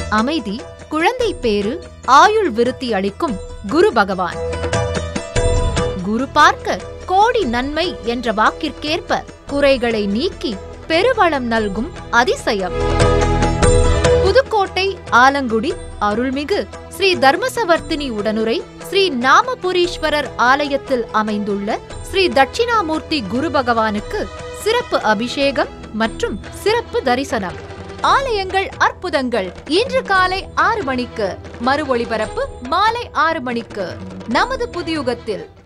அமைதி குழந்தை பேறு ஆயுள் விருத்தி அளிக்கும் குரு பகவான் குரு பார்க்க கோடி நன்மை என்ற வாக்கிற்கேற்ப குறைகளை நீக்கி பெருவளம் நல்கும் அதிசயம் புதுக்கோட்டை ஆலங்குடி அருள்மிகு ஸ்ரீ தர்மசவர்த்தினி உடனுரை ஸ்ரீ நாமபுரீஸ்வரர் ஆலயத்தில் அமைந்துள்ள ஸ்ரீ தட்சிணாமூர்த்தி குரு பகவானுக்கு சிறப்பு அபிஷேகம் மற்றும் சிறப்பு தரிசனம் ஆலயங்கள் அற்புதங்கள் இன்று காலை ஆறு மணிக்கு மறு ஒளிபரப்பு மாலை ஆறு மணிக்கு நமது புதியுகத்தில்